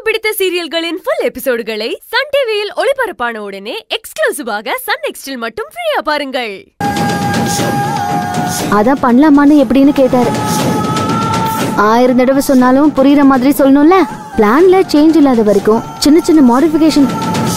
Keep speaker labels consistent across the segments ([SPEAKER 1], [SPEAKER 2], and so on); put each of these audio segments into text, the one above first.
[SPEAKER 1] பிடித்த சீரியல்களின் full எபிசோடுகளை Sun டிவியில் ஒளிபரப்பான உடனே எக்ஸ்க்ளூசிவாக சன் நெக்ஸ்டில் மட்டும் ஃப்ரீயா பாருங்கள்
[SPEAKER 2] அதான் பண்ணலாமான்னு எப்படின்னு கேட்டாரு ஆயிரம் தடவை சொன்னாலும் புரியுற மாதிரி சொல்லணும்ல பிளான்ல சேஞ்ச் இல்லாத வரைக்கும் சின்ன சின்ன மாடிஃபிகேஷன்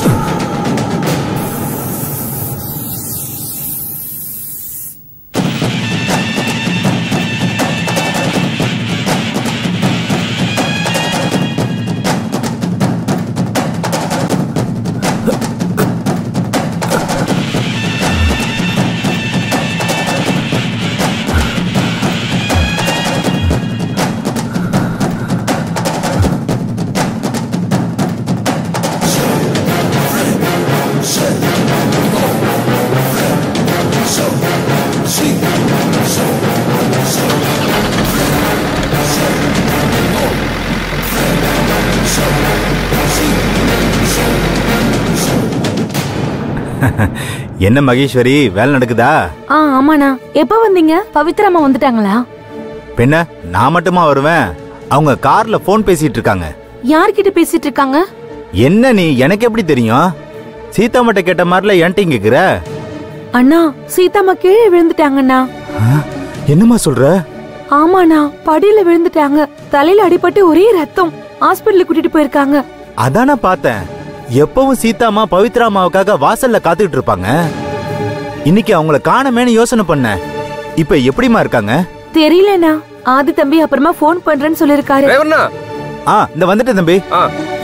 [SPEAKER 3] என்ன மகேஸ்வரி வேலை நடக்குதா
[SPEAKER 4] ஆ ஆமாண்ணா எப்ப வந்தீங்க பவித்ராமா வந்துட்டாங்களா
[SPEAKER 3] பெண்ண நான் மட்டுமா வருவேன் அவங்க கார்ல போன் பேசிட்டு இருக்காங்க
[SPEAKER 4] யார்கிட்ட பேசிட்டு இருக்காங்க
[SPEAKER 3] என்ன நீ எனக்கு எப்படி தெரியும் சீதாமட்ட கேட்ட மாதிரில என்கிட்ட கேக்குற
[SPEAKER 4] அண்ணா சீதாம்மா கீழே விழுந்துட்டாங்கண்ணா
[SPEAKER 3] ஆ, என்னம்மா சொல்ற
[SPEAKER 4] ஆமாண்ணா படியில விழுந்துட்டாங்க தலையில அடிபட்டு ஒரே ரத்தம் ஹாஸ்பிட்டலுக்கு கூட்டிட்டு போயிருக்காங்க
[SPEAKER 3] அதான பார்த்தேன் எப்பவும் சீதாமா பவித்ராமாவுக்காக வாசல்ல காத்துக்கிட்டு இருப்பாங்க இன்னைக்கு அவங்கள காணமேன்னு யோசனை பண்ணேன் இப்ப எப்படிமா இருக்காங்க
[SPEAKER 4] தெரியலண்ணா ஆதி தம்பி அப்புறமா ஃபோன் பண்றேன்னு சொல்லிருக்காரு
[SPEAKER 5] டிரைவர்ண்ணா
[SPEAKER 3] ஆ இந்த வந்துட்டேன் தம்பி
[SPEAKER 5] ஆ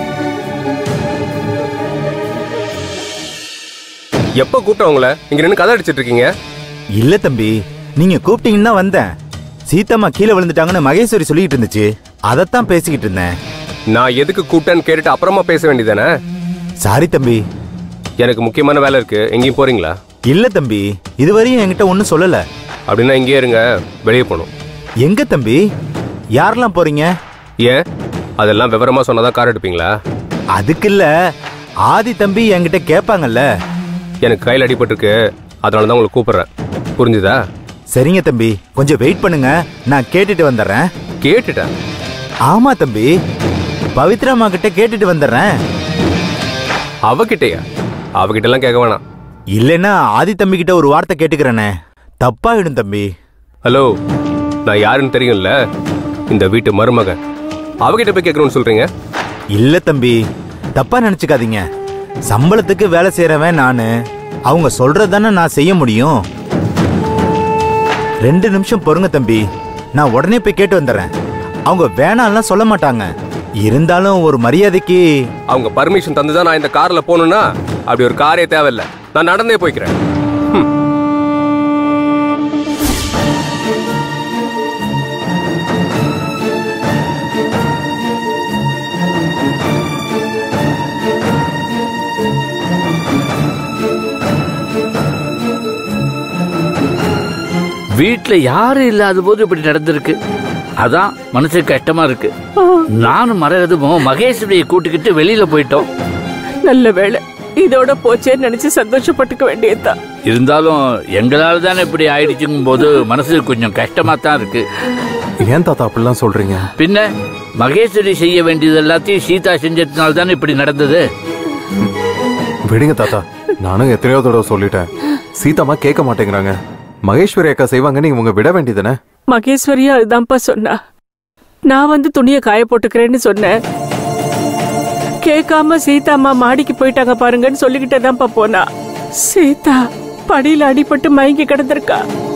[SPEAKER 5] எப்போ கூப்பிட்டேன் உங்களை இங்க நின்று கதை அடிச்சிட்டு இருக்கீங்க
[SPEAKER 3] இல்ல தம்பி நீங்க கூப்பிட்டீங்கன்னா வந்தேன் சீதாம்மா கீழே விழுந்துட்டாங்கன்னு மகேஸ்வரி சொல்லிட்டு இருந்துச்சு அதைத்தான் பேசிக்கிட்டு இருந்தேன்
[SPEAKER 5] நான் எதுக்கு கூப்பிட்டேன்னு கேட்டுட்டு அப்புறமா பேச வேண்டியதானே
[SPEAKER 3] சாரி தம்பி
[SPEAKER 5] எனக்கு முக்கியமான வேலை இருக்கு எங்கேயும் போறீங்களா
[SPEAKER 3] இல்ல தம்பி இதுவரையும் என்கிட்ட ஒன்னும் சொல்லல
[SPEAKER 5] அப்படின்னா இங்கேயே இருங்க வெளியே போகணும்
[SPEAKER 3] எங்க தம்பி யாரெல்லாம் போறீங்க
[SPEAKER 5] ஏன் அதெல்லாம் விவரமா சொன்னாதான் கார் எடுப்பீங்களா
[SPEAKER 3] அதுக்கு இல்ல ஆதி தம்பி என்கிட்ட கேட்பாங்கல்ல
[SPEAKER 5] எனக்கு கையில் அடிபட்டிருக்கு அதனால தான் உங்களை கூப்பிடுறேன் புரிஞ்சுதா
[SPEAKER 3] சரிங்க தம்பி கொஞ்சம் வெயிட் பண்ணுங்க நான் கேட்டுட்டு வந்துடுறேன்
[SPEAKER 5] கேட்டுட்டேன்
[SPEAKER 3] ஆமா தம்பி பவித்ராமா கிட்ட கேட்டுட்டு வந்துடுறேன்
[SPEAKER 5] அவகிட்டயா அவகிட்ட எல்லாம் கேட்க வேணாம்
[SPEAKER 3] இல்லைன்னா ஆதி தம்பி கிட்ட ஒரு வார்த்தை கேட்டுக்கிறேனே தப்பாயிடும் தம்பி
[SPEAKER 5] ஹலோ நான் யாருன்னு தெரியும்ல இந்த வீட்டு மருமகன் அவகிட்ட போய் கேட்கணும்னு சொல்றீங்க
[SPEAKER 3] இல்ல தம்பி தப்பா நினைச்சுக்காதீங்க சம்பளத்துக்கு வேலை செய்யறவன் நானு அவங்க சொல்றதானே நான் செய்ய முடியும் ரெண்டு நிமிஷம் பொறுங்க தம்பி நான் உடனே போய் கேட்டு வந்துடுறேன் அவங்க வேணாம்லாம் சொல்ல மாட்டாங்க இருந்தாலும் ஒரு மரியாதைக்கு
[SPEAKER 5] அவங்க பர்மிஷன் தந்து தான் நான் இந்த கார்ல போகணும்னா அப்படி ஒரு காரே தேவையில்ல நான் நடந்தே போய்க்கிறேன் ஹம்.
[SPEAKER 6] வீட்ல யாரும் இல்லாத போது இப்படி நடந்திருக்கு அதான் மனசுக்கு கஷ்டமா இருக்கு நானும் மரகதமும் மகேஸ்வரியை கூட்டிக்கிட்டு வெளியில போயிட்டோம்
[SPEAKER 7] நல்ல வேளை இதோட போச்சேன்னு நினைச்சு சந்தோஷப்பட்டுக்க வேண்டியதுதான்
[SPEAKER 6] இருந்தாலும் எங்களால தானே இப்படி ஆயிடுச்சுங்கும் போது மனசுக்கு கொஞ்சம் கஷ்டமா தான் இருக்கு
[SPEAKER 8] ஏன் தாத்தா அப்படிலாம் சொல்றீங்க
[SPEAKER 6] பின்ன மகேஸ்வரி செய்ய வேண்டியது எல்லாத்தையும் சீதா செஞ்சதுனால தானே இப்படி நடந்தது
[SPEAKER 8] விடுங்க தாத்தா நானும் எத்தனையோ தடவை சொல்லிட்டேன் சீதாமா கேட்க மாட்டேங்கிறாங்க மகேஸ்வரி அக்கா செய்வாங்கன்னு இவங்க விட வேண்டியதானே
[SPEAKER 7] மகேஸ்வரியா அதுதான்ப்பா சொன்னா நான் வந்து துணியை காய போட்டுக்கிறேன்னு சொன்னேன் கேட்காம சீதா அம்மா மாடிக்கு போயிட்டாங்க பாருங்கன்னு சொல்லிக்கிட்டே தான்ப்பா போனா சீதா படியில அடிபட்டு மயங்கி கிடந்திருக்கா